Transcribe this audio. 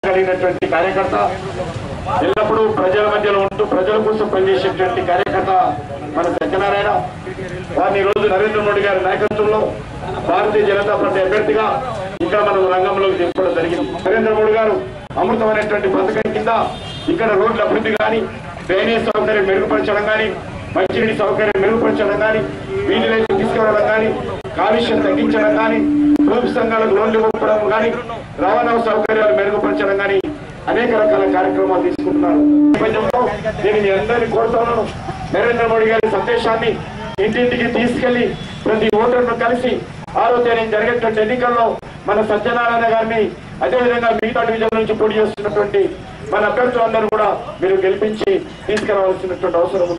కలిగినటువంటి కార్యకర్త ఎల్లప్పుడూ ప్రజల మధ్యలో ఉంటూ ప్రజల కోసం పనిచేసేటువంటి కార్యకర్త మన సత్యనారాయణ వారిని ఈ రోజు నరేంద్ర మోడీ గారి నాయకత్వంలో భారతీయ జనతా పార్టీ అభ్యర్థిగా ఇక్కడ మనం రంగంలోకి దింపడం జరిగింది నరేంద్ర మోడీ గారు అమృతమైనటువంటి పథకం కింద ఇక్కడ రోడ్ల అభివృద్ధి కానీ డ్రైనేజ్ సౌకర్యం మెరుగుపరచడం కానీ మంచినీటి సౌకర్యం మెరుగుపరచడం కానీ వీటి లైన్ తీసుకురావడం కానీ కాలుష్యం తగ్గించడం కానీ పొదుపు సంఘాలకు లోన్లు ఇవ్వడం కానీ రవాణా సౌకర్యాలు మెరుగుపరచడం కానీ అనేక రకాల కార్యక్రమాలు తీసుకుంటున్నారు ఈ నేపథ్యంలో నేను మీ అందరినీ కోరుతున్నాను నరేంద్ర మోడీ గారి సందేశాన్ని ఇంటింటికి తీసుకెళ్లి ప్రతి ఓటర్ను కలిసి ఆరో తేదీ జరిగేటువంటి ఎన్నికల్లో మన సత్యనారాయణ గారిని అదేవిధంగా మిగతా డివిజన్ నుంచి పోటీ చేస్తున్నటువంటి మన అభ్యర్థులందరూ కూడా మీరు గెలిపించి తీసుకురావాల్సినటువంటి అవసరం ఉంది